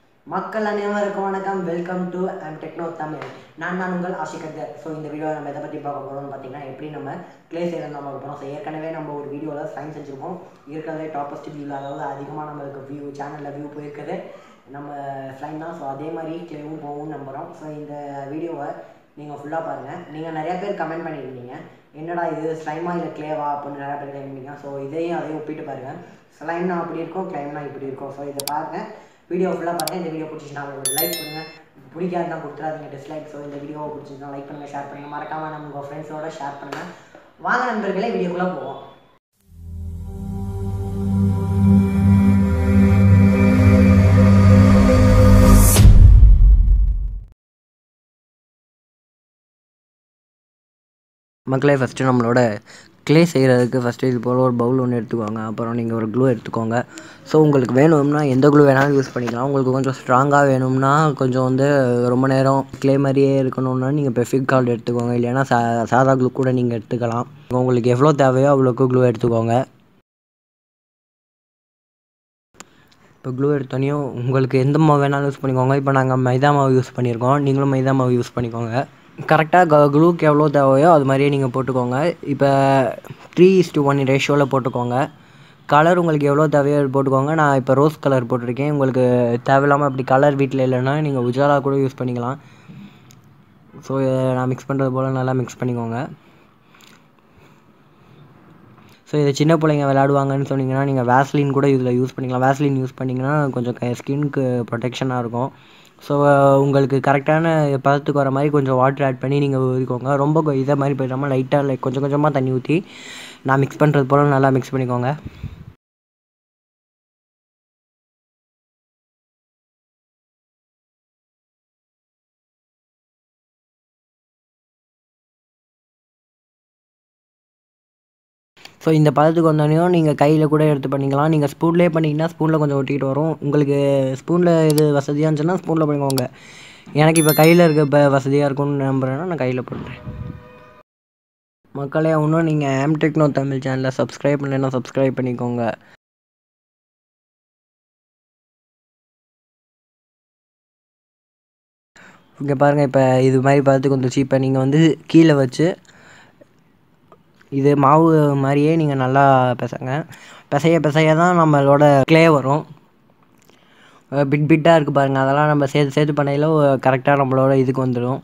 மக்கள் அனைவருக்கும் வணக்கம் welcome to I'm techno Tamil நான் நான் உங்கள் ஆஷிகர் ஸோ இந்த வீடியோ நம்ம எதை பற்றி பார்க்க போகிறோம்னு பார்த்தீங்கன்னா எப்படி நம்ம கிளே செய்யறது நம்ம பார்க்க போகிறோம் ஸோ ஏற்கனவே நம்ம ஒரு வீடியோவில் சயின்ஸ் செஞ்சுருக்கோம் இருக்கிறதே டாப்பஸ்ட் வியூவில் அதாவது அதிகமாக நம்மளுக்கு வியூ சேனலில் வியூ போயிருக்குது நம்ம ஸ்லைம் தான் ஸோ அதே மாதிரி கிளேவும் போகும்னு நம்புகிறோம் ஸோ இந்த வீடியோவை நீங்கள் ஃபுல்லாக பாருங்கள் நீங்கள் நிறைய பேர் கமெண்ட் பண்ணியிருந்தீங்க என்னடா இது ஸ்லைமா இல்லை கிளேவா அப்படின்னு நிறைய பேர் கேட்குறீங்க ஸோ இதையும் அதையும் ஒப்பிட்டு பாருங்கள் ஸ்லைம்னா அப்படி இருக்கும் கிளைம்னா இப்படி இருக்கும் ஸோ இதை பாருங்கள் வீடியோ ஃபுல்லாக பாருங்கள் இந்த வீடியோ பிடிச்சிச்சுன்னா ஒரு லைக் பண்ணுங்கள் பிடிக்காதுனா கொடுத்துறாதீங்க டிஸ்லைக் ஸோ இந்த வீடியோவை பிடிச்சிச்சுன்னா லைக் பண்ணுங்கள் ஷேர் பண்ணுங்கள் மறக்காமல் நம்ம உங்கள் ஃப்ரெண்ட்ஸோட ஷேர் பண்ணுங்கள் வாங்க நண்பர்களே வீடியோக்குள்ளே போவோம் மக்களே ஃபஸ்ட்டு நம்மளோட க்ளே செய்கிறதுக்கு ஃபஸ்ட்டு இது போல் ஒரு பவுல் ஒன்று எடுத்துக்கோங்க அப்புறம் நீங்கள் ஒரு க்ளூ எடுத்துக்கோங்க ஸோ உங்களுக்கு வேணும்னா எந்த க்ளூ வேணாலும் யூஸ் பண்ணிக்கலாம் உங்களுக்கு கொஞ்சம் ஸ்ட்ராங்காக வேணும்னா கொஞ்சம் வந்து ரொம்ப நேரம் க்ளே மாதிரியே இருக்கணும்னா நீங்கள் பெஃபிக் கார்டு எடுத்துக்கோங்க இல்லைன்னா சா சாதா க்ளூ கூட நீங்கள் எடுத்துக்கலாம் உங்களுக்கு எவ்வளோ தேவையோ அவ்வளோக்கு க்ளூ எடுத்துக்கோங்க இப்போ க்ளூ எடுத்தோடனையும் உங்களுக்கு எந்த மாவு வேணாலும் யூஸ் பண்ணிக்கோங்க இப்போ நாங்கள் மைதா மாவு யூஸ் பண்ணியிருக்கோம் நீங்களும் மைதா மாவு யூஸ் பண்ணிக்கோங்க கரெக்டாக க்ளூக்கு எவ்வளோ தேவையோ அது மாதிரியே நீங்கள் போட்டுக்கோங்க இப்போ த்ரீ இஸ் டு ஒன் ரேஷியோவில் போட்டுக்கோங்க கலர் உங்களுக்கு எவ்வளோ தேவையோ அது போட்டுக்கோங்க நான் இப்போ ரோஸ் கலர் போட்டிருக்கேன் உங்களுக்கு தேவையில்லாமல் அப்படி கலர் வீட்டில் இல்லைன்னா நீங்கள் உஜாலா கூட யூஸ் பண்ணிக்கலாம் ஸோ நான் மிக்ஸ் பண்ணுறது போல் நல்லா மிக்ஸ் பண்ணிக்கோங்க ஸோ இதை சின்ன பிள்ளைங்க விளையாடுவாங்கன்னு சொன்னீங்கன்னா நீங்கள் வேஸ்லின் கூட இதில் யூஸ் பண்ணிக்கலாம் வேஸ்லின் யூஸ் பண்ணிங்கன்னா கொஞ்சம் ஸ்கின்க்கு ப்ரொடெக்ஷனாக இருக்கும் ஸோ உங்களுக்கு கரெக்டான பதத்துக்கு வர மாதிரி கொஞ்சம் வாட்டர் ஆட் பண்ணி நீங்கள் ஊற்றிக்கோங்க ரொம்ப இதை மாதிரி போயிடாமல் லைட்டாக லைக் கொஞ்சம் கொஞ்சமாக தண்ணி ஊற்றி நான் மிக்ஸ் பண்ணுறது போல் நல்லா மிக்ஸ் பண்ணிக்கோங்க ஸோ இந்த பதத்துக்கு வந்தோடனையும் நீங்கள் கையில் கூட எடுத்து பண்ணிக்கலாம் நீங்கள் ஸ்பூன்லேயே பண்ணிங்கன்னா ஸ்பூனில் கொஞ்சம் ஒட்டிக்கிட்டு வரும் உங்களுக்கு ஸ்பூனில் இது வசதியாக இருந்துச்சுன்னா ஸ்பூனில் பண்ணிக்கோங்க எனக்கு இப்போ கையில் இருக்க இப்போ வசதியாக இருக்கும்னு நம்புகிறேன்னா நான் கையில் பண்ணுறேன் மக்களே இன்னும் நீங்கள் ஆம் டெக்னோ தமிழ் சேனலை சப்ஸ்கிரைப் பண்ணலைன்னா சப்ஸ்கிரைப் பண்ணிக்கோங்க இங்கே பாருங்கள் இப்போ இது மாதிரி பதத்துக்கு வந்துச்சு இப்போ நீங்கள் வந்து கீழே வச்சு இது மாவு மாதிரியே நீங்கள் நல்லா பிசைங்க பிசைய பிசைய தான் நம்மளோட க்ளே வரும் பிட் பிட்டாக இருக்குது பாருங்கள் அதெல்லாம் நம்ம சேர்த்து சேர்த்து பண்ணையில் கரெக்டாக நம்மளோட இதுக்கு வந்துடும்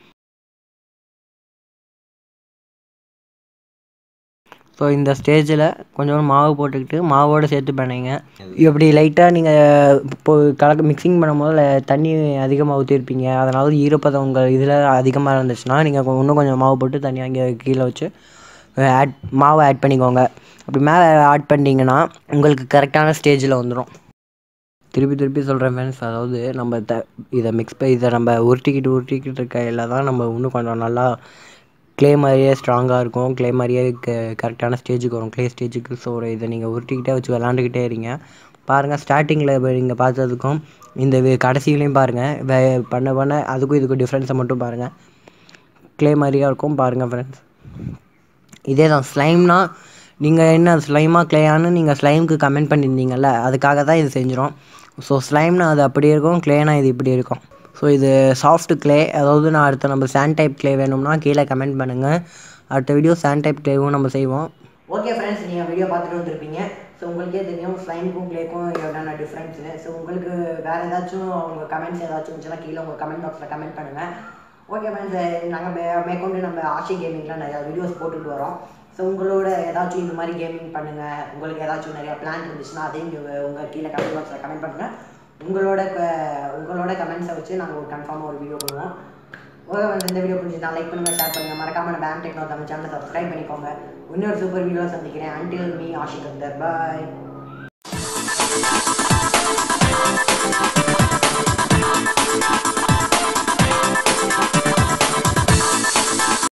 ஸோ இந்த ஸ்டேஜில் கொஞ்சம் மாவு போட்டுக்கிட்டு மாவோடு சேர்த்து பண்ணிங்க இப்படி லைட்டாக நீங்கள் இப்போ கலக்க மிக்சிங் பண்ணும்போது தண்ணி அதிகமாக ஊற்றிருப்பீங்க அதனால ஈரப்பதம் உங்கள் இதில் அதிகமாக இருந்துச்சுன்னா நீங்கள் இன்னும் கொஞ்சம் மாவு போட்டு தண்ணி அங்கே கீழே வச்சு ஆட் மாவை ஆட் பண்ணிக்கோங்க அப்படி மேலே ஆட் பண்ணிட்டீங்கன்னா உங்களுக்கு கரெக்டான ஸ்டேஜில் வந்துடும் திருப்பி திருப்பி சொல்கிறேன் ஃப்ரெண்ட்ஸ் அதாவது நம்ம த இதை மிக்ஸ் பண்ணி இதை நம்ம உருட்டிக்கிட்டு உருட்டிக்கிட்டு இருக்கையில் தான் நம்ம இன்னும் கொஞ்சம் நல்லா க்ளே மாதிரியே ஸ்ட்ராங்காக இருக்கும் க்ளே மாதிரியே க கரெக்டான ஸ்டேஜுக்கு வரும் க்ளே ஸ்டேஜுக்கு ஸோ இதை நீங்கள் உருட்டிக்கிட்டே வச்சு விளாண்டுக்கிட்டே இருங்க பாருங்கள் ஸ்டார்டிங்கில் நீங்கள் பார்த்ததுக்கும் இந்த கடைசியிலையும் பாருங்கள் வே பண்ண பண்ண அதுக்கும் இதுக்கும் டிஃப்ரென்ஸை மட்டும் பாருங்கள் க்ளே மாதிரியாக இருக்கும் பாருங்கள் ஃப்ரெண்ட்ஸ் இதே தான் ஸ்லைம்னா நீங்கள் என்ன ஸ்லைமாக க்ளேயானு நீங்கள் ஸ்லைமுக்கு கமெண்ட் பண்ணியிருந்தீங்கல்ல அதுக்காக தான் இது செஞ்சிடும் ஸோ ஸ்லைம்னா அது அப்படி இருக்கும் க்ளேனா இது இப்படி இருக்கும் ஸோ இது சாஃப்ட் க்ளே அதாவது நான் அடுத்த நம்ம சாண்ட் டைப் க்ளே வேணும்னா கீழே கமெண்ட் பண்ணுங்கள் அடுத்த வீடியோ சாண்ட் டைப் க்ளேவும் நம்ம செய்வோம் ஓகே ஃப்ரெண்ட்ஸ் நீங்கள் வீடியோ பார்த்துட்டு வந்திருப்பீங்க ஸோ உங்களுக்கே தெரியும் ஸ்லைமுக்கும் க்ளேக்கும் எவ்வளோ டிஃப்ரென்ஸு ஸோ உங்களுக்கு வேறு ஏதாச்சும் உங்கள் கமெண்ட்ஸ் ஏதாச்சும் இருந்துச்சுன்னா கீழே உங்கள் கமெண்ட் பாக்ஸில் கமெண்ட் பண்ணுங்கள் ஓகே ஃப்ரெண்ட்ஸ் நாங்கள் மே மேற்கொண்டு நம்ம ஆஷி கேமிங்கில் நிறையா வீடியோஸ் போட்டுட்டு வரோம் ஸோ உங்களோட ஏதாச்சும் இந்த மாதிரி கேமிங் பண்ணுங்கள் உங்களுக்கு ஏதாச்சும் நிறையா பிளான் இருந்துச்சுன்னா அதையும் உங்கள் கீழே கமெண்ட் பாக்ஸில் கமெண்ட் பண்ணுங்கள் உங்களோட உங்களோட கமெண்ட்ஸை வச்சு நாங்கள் ஒரு கன்ஃபார்மாக ஒரு வீடியோ பண்ணுவோம் ஓகே வந்து இந்த வீடியோ பிடிச்சிருந்தா லைக் பண்ணுங்கள் ஷேர் பண்ணுங்கள் மறக்காமல் நம்ம பேம் டெக்னோ தமிழ் சேனலை சப்ஸ்கிரைப் பண்ணிக்கோங்க இன்னொரு சூப்பர் வீடியோ சந்திக்கிறேன் அன்டில் மீ ஆஷிக் அந்தர் பாய்